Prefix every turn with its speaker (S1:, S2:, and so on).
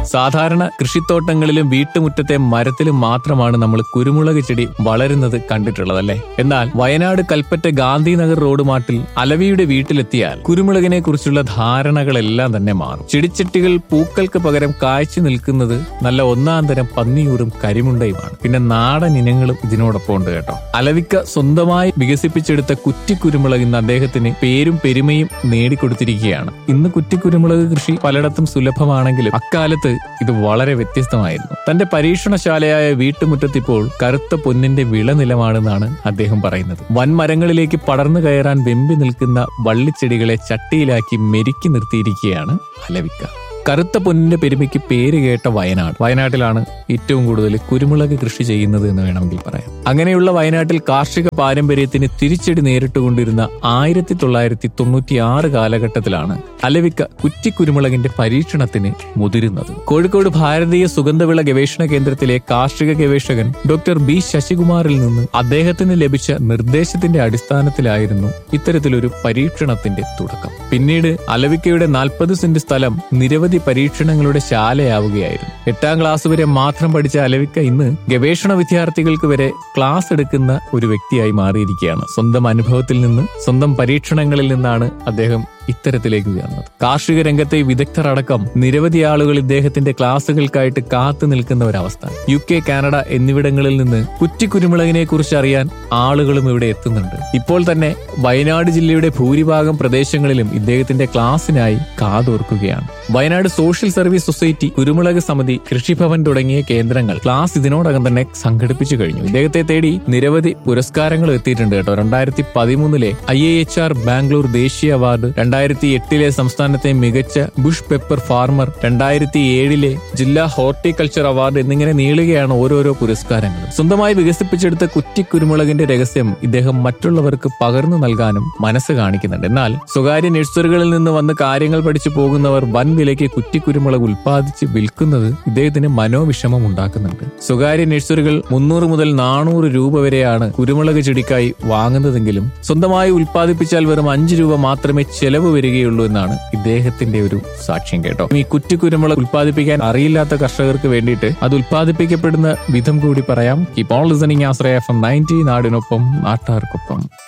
S1: സാധാരണ കൃഷിത്തോട്ടങ്ങളിലും വീട്ടുമുറ്റത്തെ മരത്തിലും മാത്രമാണ് നമ്മൾ കുരുമുളക് ചെടി വളരുന്നത് കണ്ടിട്ടുള്ളതല്ലേ എന്നാൽ വയനാട് കൽപ്പറ്റ ഗാന്ധിനഗർ റോഡ് മാട്ടിൽ അലവിയുടെ വീട്ടിലെത്തിയാൽ കുരുമുളകിനെ കുറിച്ചുള്ള ധാരണകളെല്ലാം തന്നെ മാറും ചെടിച്ചട്ടികൾ പൂക്കൾക്ക് പകരം കായ്ച്ചു നിൽക്കുന്നത് നല്ല ഒന്നാം തരം പന്നിയൂറും കരിമുണ്ടയുമാണ് പിന്നെ നാടൻ ഇനങ്ങളും ഇതിനോടൊപ്പം ഉണ്ട് കേട്ടോ അലവിക്ക സ്വന്തമായി വികസിപ്പിച്ചെടുത്ത കുറ്റിക്കുരുമുളക് ഇന്ന് അദ്ദേഹത്തിന് പേരും പെരുമയും നേടിക്കൊടുത്തിരിക്കുകയാണ് ഇന്ന് കുറ്റിക്കുരുമുളക് കൃഷി പലയിടത്തും സുലഭമാണെങ്കിലും അക്കാലത്ത് ഇത് വളരെ വ്യത്യസ്തമായിരുന്നു തന്റെ പരീക്ഷണശാലയായ വീട്ടുമുറ്റത്തിപ്പോൾ കറുത്ത പൊന്നിന്റെ വിളനിലമാണെന്നാണ് അദ്ദേഹം പറയുന്നത് വൻമരങ്ങളിലേക്ക് പടർന്നു കയറാൻ വെമ്പി നിൽക്കുന്ന വള്ളിച്ചെടികളെ ചട്ടിയിലാക്കി മെരുക്കി നിർത്തിയിരിക്കുകയാണ് അലവിക്ക കറുത്ത പൊന്നിന്റെ പെരുമയ്ക്ക് പേര് കേട്ട വയനാട് വയനാട്ടിലാണ് ഏറ്റവും കൂടുതൽ കുരുമുളക് കൃഷി ചെയ്യുന്നത് എന്ന് വേണമെങ്കിൽ പറയാം അങ്ങനെയുള്ള വയനാട്ടിൽ കാർഷിക പാരമ്പര്യത്തിന് തിരിച്ചടി നേരിട്ടുകൊണ്ടിരുന്ന ആയിരത്തി തൊള്ളായിരത്തി തൊണ്ണൂറ്റി ആറ് കാലഘട്ടത്തിലാണ് അലവിക്ക കുറ്റിക്കുരുമുളകിന്റെ പരീക്ഷണത്തിന് മുതിരുന്നത് കോഴിക്കോട് ഭാരതീയ സുഗന്ധവിള ഗവേഷണ കേന്ദ്രത്തിലെ കാർഷിക ഗവേഷകൻ ഡോക്ടർ ബി ശശികുമാറിൽ നിന്ന് അദ്ദേഹത്തിന് ലഭിച്ച നിർദ്ദേശത്തിന്റെ അടിസ്ഥാനത്തിലായിരുന്നു ഇത്തരത്തിലൊരു പരീക്ഷണത്തിന്റെ തുടക്കം പിന്നീട് അലവിക്കയുടെ നാൽപ്പത് സെന്റ് സ്ഥലം നിരവധി പരീക്ഷണങ്ങളുടെ ശാലയാവുകയായിരുന്നു എട്ടാം ക്ലാസ് വരെ മാത്രം പഠിച്ച അലവിക്ക ഇന്ന് ഗവേഷണ വിദ്യാർത്ഥികൾക്ക് വരെ ക്ലാസ് എടുക്കുന്ന ഒരു വ്യക്തിയായി മാറിയിരിക്കുകയാണ് സ്വന്തം അനുഭവത്തിൽ നിന്ന് സ്വന്തം പരീക്ഷണങ്ങളിൽ നിന്നാണ് അദ്ദേഹം ഇത്തരത്തിലേക്ക് ഉയർന്നത് കാർഷിക രംഗത്തെ വിദഗ്ധർ അടക്കം നിരവധി ആളുകൾ ഇദ്ദേഹത്തിന്റെ ക്ലാസുകൾക്കായിട്ട് കാത്തു നിൽക്കുന്ന ഒരവസ്ഥ യു കെ കാനഡ എന്നിവിടങ്ങളിൽ നിന്ന് കുറ്റിക്കുരുമുളകിനെ കുറിച്ച് അറിയാൻ ആളുകളും ഇവിടെ എത്തുന്നുണ്ട് ഇപ്പോൾ തന്നെ വയനാട് ജില്ലയുടെ ഭൂരിഭാഗം പ്രദേശങ്ങളിലും ഇദ്ദേഹത്തിന്റെ ക്ലാസ്സിനായി കാതോർക്കുകയാണ് വയനാട് സോഷ്യൽ സർവീസ് സൊസൈറ്റി കുരുമുളക് സമിതി കൃഷിഭവൻ തുടങ്ങിയ കേന്ദ്രങ്ങൾ ക്ലാസ് ഇതിനോടകം തന്നെ സംഘടിപ്പിച്ചു കഴിഞ്ഞു ഇദ്ദേഹത്തെ തേടി നിരവധി പുരസ്കാരങ്ങൾ എത്തിയിട്ടുണ്ട് കേട്ടോ രണ്ടായിരത്തി പതിമൂന്നിലെ I A H R Bangalore ദേശീയ അവാർഡ് രണ്ടായിരത്തി എട്ടിലെ സംസ്ഥാനത്തെ മികച്ച ബുഷ് പെപ്പർ ഫാർമർ രണ്ടായിരത്തി ഏഴിലെ ജില്ലാ ഹോർട്ടിക്കൾച്ചർ അവാർഡ് എന്നിങ്ങനെ നീളുകയാണ് ഓരോരോ പുരസ്കാരങ്ങൾ സ്വന്തമായി വികസിപ്പിച്ചെടുത്ത കുറ്റിക്കുരുമുളകിന്റെ രഹസ്യം ഇദ്ദേഹം മറ്റുള്ളവർക്ക് പകർന്നു നൽകാനും മനസ്സ് കാണിക്കുന്നുണ്ട് എന്നാൽ സ്വകാര്യ നഴ്സറികളിൽ നിന്ന് വന്ന് കാര്യങ്ങൾ പഠിച്ചു പോകുന്നവർ വൻ വിലയ്ക്ക് കുറ്റിക്കുരുമുളക് ഉൽപ്പാദിച്ച് വിൽക്കുന്നത് ഇദ്ദേഹത്തിന് മനോവിഷമം ഉണ്ടാക്കുന്നുണ്ട് സ്വകാര്യ നഴ്സറികൾ മുന്നൂറ് മുതൽ നാനൂറ് രൂപ വരെയാണ് കുരുമുളക് ചെടിക്കായി വാങ്ങുന്നതെങ്കിലും സ്വന്തമായി ഉൽപ്പാദിപ്പിച്ചാൽ വെറും അഞ്ച് രൂപ മാത്രമേ ചെലവ് വരികയുള്ളൂ എന്നാണ് ഇദ്ദേഹത്തിന്റെ ഒരു സാക്ഷ്യം കേട്ടോ ഈ കുറ്റിക്കുരുമുളക് ഉൽപ്പാദിപ്പിക്കാൻ അറിയില്ലാത്ത കർഷകർക്ക് വേണ്ടിയിട്ട് അത് ഉൽപ്പാദിപ്പിക്കപ്പെടുന്ന വിധം കൂടി പറയാം keep on listening Ashraya F M ninety നാടിനൊപ്പം നാട്ടാർക്കൊപ്പം